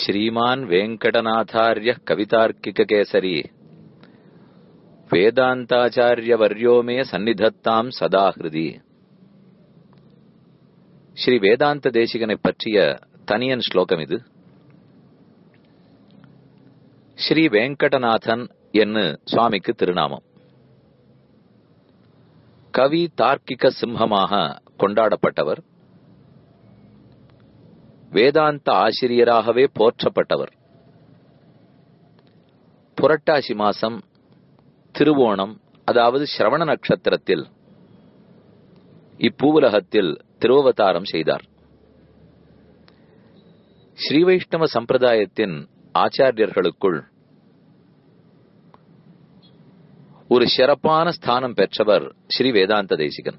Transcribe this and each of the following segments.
श्रीमान् वेङ्कटनाथार्यः कवितार्किककेसरी வேதாந்தாச்சாரியவர்யோ மே சந்நிதத்தாம் சதா ஹிருதி ஸ்ரீ வேதாந்த தேசிகனை பற்றிய தனியன் ஸ்லோகம் இது ஸ்ரீ வெங்கடநாதன் என்று சுவாமிக்கு திருநாமம் கவி தார்க்கிக சிம்மமாக கொண்டாடப்பட்டவர் வேதாந்த ஆசிரியராகவே போற்றப்பட்டவர் புரட்டாசி மாசம் திருவோணம் அதாவது சிரவண நட்சத்திரத்தில் இப்பூவுலகத்தில் திருவவதாரம் செய்தார் ஸ்ரீ வைஷ்ணவ சம்பிரதாயத்தின் ஆச்சாரியர்களுக்குள் ஒரு சிறப்பான ஸ்தானம் பெற்றவர் ஸ்ரீ வேதாந்த தேசிகன்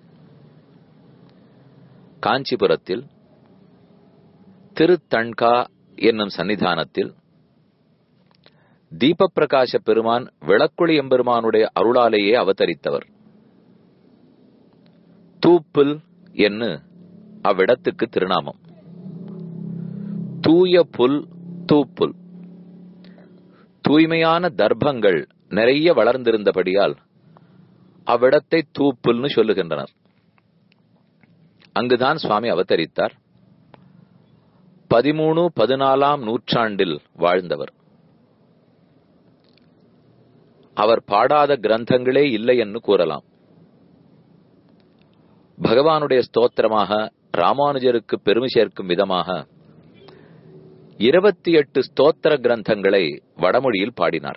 காஞ்சிபுரத்தில் திருத்தண்கா என்னும் சன்னிதானத்தில் தீபப்பிரகாச பெருமான் விளக்குழி எம்பெருமானுடைய அருளாலேயே அவதரித்தவர் தூப்புல் என்று அவ்விடத்துக்கு திருநாமம் தூய புல் தூப்புல் தூய்மையான தர்ப்பங்கள் நிறைய வளர்ந்திருந்தபடியால் அவ்விடத்தை தூப்புல்னு சொல்லுகின்றனர் அங்குதான் சுவாமி அவதரித்தார் பதிமூணு பதினாலாம் நூற்றாண்டில் வாழ்ந்தவர் அவர் பாடாத கிரந்தங்களே இல்லை என்று கூறலாம் பகவானுடைய ஸ்தோத்திரமாக ராமானுஜருக்கு பெருமை சேர்க்கும் விதமாக இருபத்தி எட்டு ஸ்தோத்திர கிரந்தங்களை வடமொழியில் பாடினார்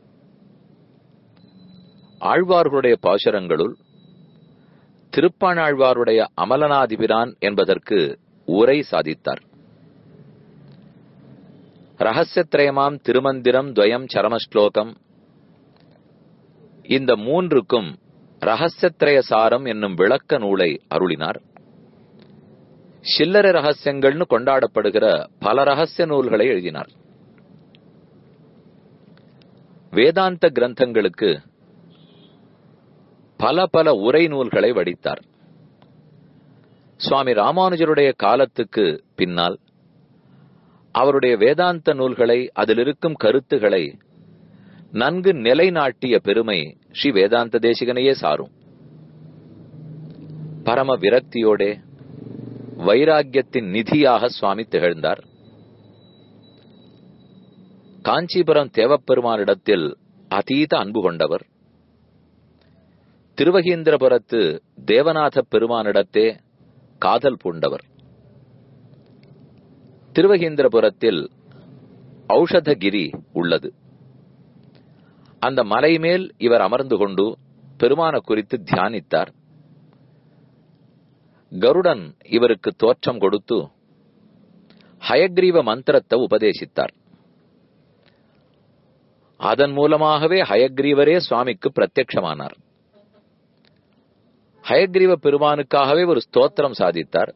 ஆழ்வார்களுடைய பாசுரங்களுள் திருப்பாணாழ்வாருடைய அமலனாதிபிரான் என்பதற்கு உரை சாதித்தார் ரகசியத்ரயமாம் திருமந்திரம் துவயம் சரமஸ்லோகம் இந்த மூன்றுக்கும் ரகசியத்ரய சாரம் என்னும் விளக்க நூலை அருளினார் சில்லறை ரகசியங்கள்னு கொண்டாடப்படுகிற பல ரகசிய நூல்களை எழுதினார் வேதாந்த கிரந்தங்களுக்கு பல பல உரை நூல்களை வடித்தார் சுவாமி ராமானுஜருடைய காலத்துக்கு பின்னால் அவருடைய வேதாந்த நூல்களை அதில் இருக்கும் கருத்துகளை நன்கு நிலைநாட்டிய பெருமை ஸ்ரீ வேதாந்த தேசிகனையே சாரும் பரம விரக்தியோடே வைராக்கியத்தின் நிதியாக சுவாமி திகழ்ந்தார் காஞ்சிபுரம் தேவப்பெருமானிடத்தில் அதீத அன்பு கொண்டவர் திருவகீந்திரபுரத்து தேவநாத பெருமானிடத்தே காதல் பூண்டவர் திருவகீந்திரபுரத்தில் ஔஷதகிரி உள்ளது அந்த மலை மேல் இவர் அமர்ந்து கொண்டு பெருமான குறித்து தியானித்தார் கருடன் இவருக்கு தோற்றம் கொடுத்து ஹயக்ரீவ மந்திரத்தை உபதேசித்தார் அதன் மூலமாகவே ஹயக்ரீவரே சுவாமிக்கு பிரத்யட்சமானார் ஹயக்ரீவ பெருமானுக்காகவே ஒரு ஸ்தோத்திரம் சாதித்தார்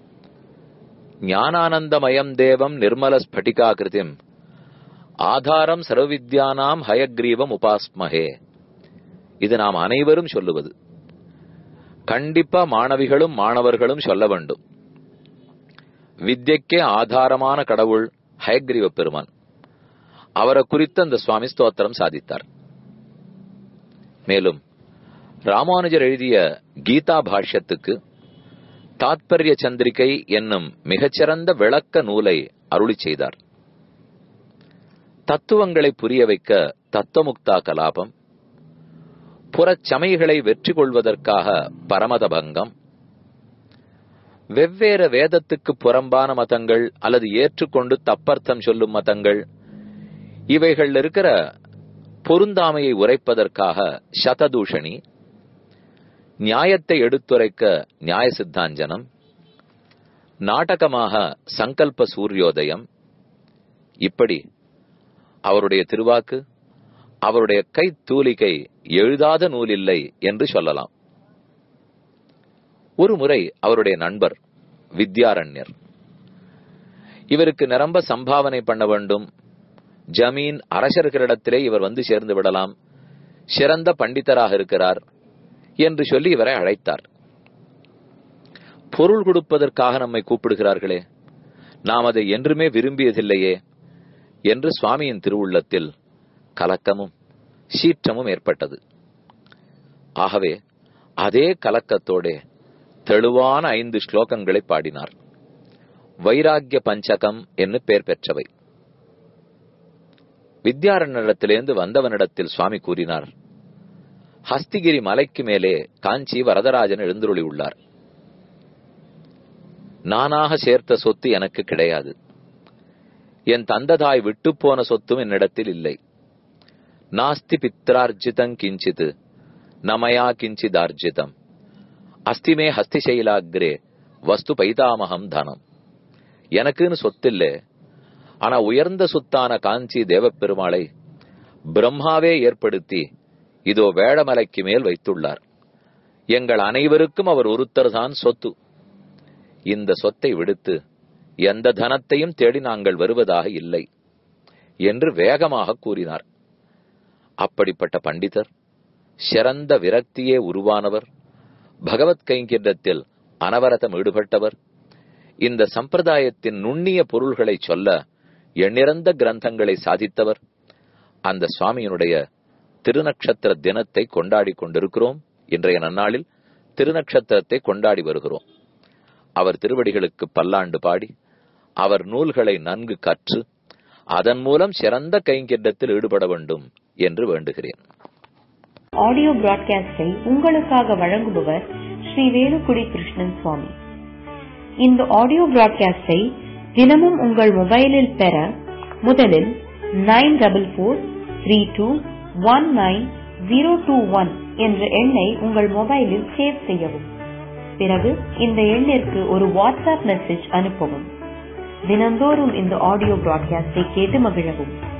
ஞானானந்தமயம் தேவம் நிர்மல ஸ்பட்டிகாகிருதிம் ஆதாரம் சர்வவித்யானாம் ஹயக்ரீவம் உபாஸ்மஹே இது நாம் அனைவரும் சொல்லுவது கண்டிப்பா மாணவிகளும் மாணவர்களும் சொல்ல வேண்டும் வித்யக்கே ஆதாரமான கடவுள் ஹயக்ரீவ பெருமான் அவரை குறித்து அந்த சுவாமி ஸ்தோத்திரம் சாதித்தார் மேலும் ராமானுஜர் எழுதிய கீதா பாஷ்யத்துக்கு தாத்பரிய சந்திரிகை என்னும் மிகச்சிறந்த விளக்க நூலை அருளி செய்தார் தத்துவங்களை புரிய வைக்க தத்துவமுக்தா கலாபம் புறச்சமைகளை வெற்றி கொள்வதற்காக பரமதபங்கம் வெவ்வேறு வேதத்துக்கு புறம்பான மதங்கள் அல்லது ஏற்றுக்கொண்டு தப்பர்த்தம் சொல்லும் மதங்கள் இவைகள் இருக்கிற பொருந்தாமையை உரைப்பதற்காக சததூஷணி நியாயத்தை எடுத்துரைக்க நியாய சித்தாஞ்சனம் நாடகமாக சங்கல்ப சூரியோதயம் இப்படி அவருடைய திருவாக்கு அவருடைய கை தூலிகை எழுதாத நூலில்லை என்று சொல்லலாம் ஒரு முறை அவருடைய நண்பர் வித்யாரண்யர் இவருக்கு நிரம்ப சம்பாவனை பண்ண வேண்டும் ஜமீன் அரசர்களிடத்திலே இவர் வந்து சேர்ந்து விடலாம் சிறந்த பண்டிதராக இருக்கிறார் என்று சொல்லி இவரை அழைத்தார் பொருள் கொடுப்பதற்காக நம்மை கூப்பிடுகிறார்களே நாம் அதை என்றுமே விரும்பியதில்லையே என்று சுவாமியின் திருவுள்ளத்தில் கலக்கமும் சீற்றமும் ஏற்பட்டது ஆகவே அதே கலக்கத்தோடே தெளிவான ஐந்து ஸ்லோகங்களை பாடினார் வைராக்கிய பஞ்சகம் என்று பெயர் பெற்றவை வித்யாரண்யத்திலிருந்து வந்தவனிடத்தில் சுவாமி கூறினார் ஹஸ்திகிரி மலைக்கு மேலே காஞ்சி வரதராஜன் எழுந்துருளி உள்ளார் நானாக சேர்த்த சொத்து எனக்கு கிடையாது என் தந்ததாய் விட்டு போன சொத்தும் என்னிடத்தில் இல்லை நாஸ்தி பித்ரார்ஜிதம் கிஞ்சித் நமயா கிஞ்சிதார்ஜிதம் அஸ்திமே ஹஸ்திசைலாகிரே வஸ்து பைதாமகம் தனம் எனக்குன்னு சொத்து இல்லை ஆனா உயர்ந்த சொத்தான காஞ்சி தேவப்பெருமாளை பிரம்மாவே ஏற்படுத்தி இதோ வேடமலைக்கு மேல் வைத்துள்ளார் எங்கள் அனைவருக்கும் அவர் ஒருத்தர் தான் சொத்து இந்த சொத்தை விடுத்து எந்த தனத்தையும் தேடி நாங்கள் வருவதாக இல்லை என்று வேகமாக கூறினார் அப்படிப்பட்ட பண்டிதர் சிறந்த விரக்தியே உருவானவர் பகவத் கைங்கிரத்தில் அனவரதம் ஈடுபட்டவர் இந்த சம்பிரதாயத்தின் நுண்ணிய பொருள்களை சொல்ல எண்ணிறந்த கிரந்தங்களை சாதித்தவர் அந்த சுவாமியினுடைய திருநக்ஷத்திர தினத்தை கொண்டாடி கொண்டிருக்கிறோம் இன்றைய நன்னாளில் திருநக்ஷத்திரத்தை கொண்டாடி வருகிறோம் அவர் திருவடிகளுக்கு பல்லாண்டு பாடி அவர் நூல்களை நன்கு கற்று அதன் மூலம் சிறந்த கைங்கிட்டத்தில் ஈடுபட வேண்டும் என்று வேண்டுகிறேன் ஆடியோ பிராட்காஸ்டை உங்களுக்காக வழங்குபவர் ஸ்ரீ வேலுக்குடி கிருஷ்ணன் சுவாமி இந்த ஆடியோ பிராட்காஸ்டை தினமும் உங்கள் மொபைலில் பெற முதலில் nine double four three two one nine zero two one என்ற எண்ணை உங்கள் மொபைலில் சேவ் செய்யவும் பிறகு இந்த எண்ணிற்கு ஒரு வாட்ஸ்அப் மெசேஜ் அனுப்பவும் தினந்தோறும் இந்த ஆடியோ பிராட்காஸ்டை கேட்டு மகிழவும்